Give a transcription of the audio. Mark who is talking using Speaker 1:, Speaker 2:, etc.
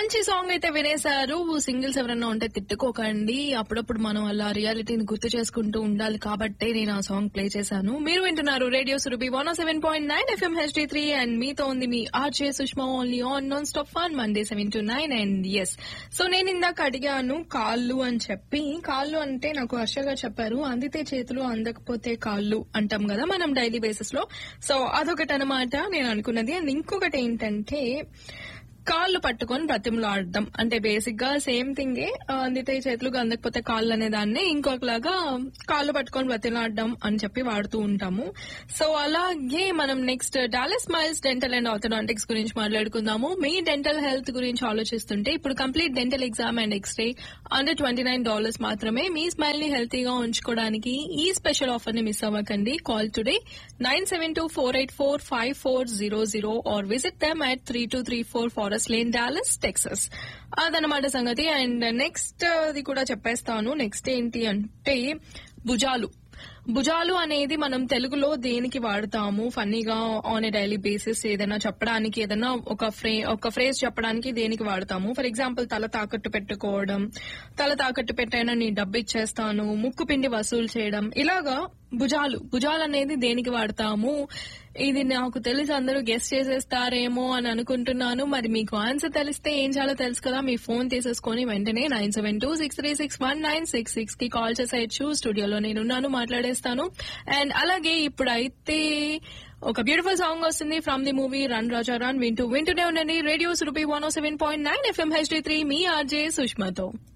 Speaker 1: మంచి సాంగ్ అయితే వినేశారు సింగిల్స్ ఎవరన్నా ఉంటే తిట్టుకోకండి అప్పుడప్పుడు మనం అలా రియాలిటీని గుర్తు చేసుకుంటూ ఉండాలి కాబట్టే నేను ఆ సాంగ్ ప్లే చేశాను మీరు వింటున్నారు radio Surabhi one seven point nine FM HD three and మీతో ఉంది మీ RJ Sushma only on non stop fun Monday seven to nine and yes so నేను ఇందాక అడిగాను కాళ్ళు అని చెప్పి కాళ్ళు అంటే నాకు హర్ష గారు చెప్పారు అందితే చేతులు అందకపోతే కాళ్ళు అంటాం కదా మనం డైలీ బేసిస్ లో సో అదొకటి అనమాట నేను అనుకున్నది అండ్ ఇంకొకటి ఏంటంటే కాళ్ళు పట్టుకొని బ్రతిమలాడడం అంటే బేసిక్ గా సేమ్ థింగే అందితే చేతులు అందకపోతే కాళ్ళు అనే దాన్ని ఇంకొకలాగా కాళ్ళు పట్టుకొని బ్రతిమలాడడం అని చెప్పి వాడుతూ ఉంటాము సో అలాగే మనం next Dallas Smiles dental and orthodontics గురించి మాట్లాడుకుందాము మీ డెంటల్ హెల్త్ గురించి ఆలోచిస్తుంటే ఇప్పుడు complete dental exam and x-ray under twenty nine dollars మాత్రమే మీ స్మైల్ ని హెల్తీగా ఉంచుకోవడానికి ఈ స్పెషల్ ఆఫర్ ని మిస్ అవ్వకండి call today nine seven two four eight four five four zero zero or visit them at three two three four Forest Lane Dallas Texas అదనమాట సంగతి అండ్ నెక్స్ట్ అది కూడా చెప్పేస్తాను నెక్స్ట్ ఏంటి అంటే భుజాలు భుజాలు అనేది మనం తెలుగులో దేనికి వాడతాము ఫన్నీగా ఆన్ ఏ డైలీ బేసిస్ ఏదైనా చెప్పడానికి ఏదైనా ఒక ఫ్రే ఒక ఫ్రేజ్ చెప్పడానికి దేనికి వాడతాము ఫర్ ఎగ్జాంపుల్ తల తాకట్టు పెట్టుకోవడం తల తాకట్టు పెట్టైనా నీ డబ్బు ఇచ్చేస్తాను ముక్కు పిండి వసూలు చేయడం ఇలాగా భుజాలు భుజాలు అనేది దేనికి వాడతాము ఇది నాకు తెలిసి అందరూ గెస్ట్ చేసేస్తారేమో అని అనుకుంటున్నాను మరి మీకు ఆన్సర్ తెలిస్తే ఏం చేయాలో తెలుసు కదా మీ ఫోన్ తీసేసుకొని వెంటనే nine seven two six three six one nine six six కి కాల్ చేసేయచ్చు స్టూడియోలో నేనున్నాను మాట్లాడేస్తాను అండ్ అలాగే ఇప్పుడైతే ఒక బ్యూటిఫుల్ సాంగ్ వస్తుంది from the movie Run Raja Run వింటూ వింటూనే ఉండండి radio Surabhi one seven point nine FM HD three మీ ఆర్జే సుష్మాతో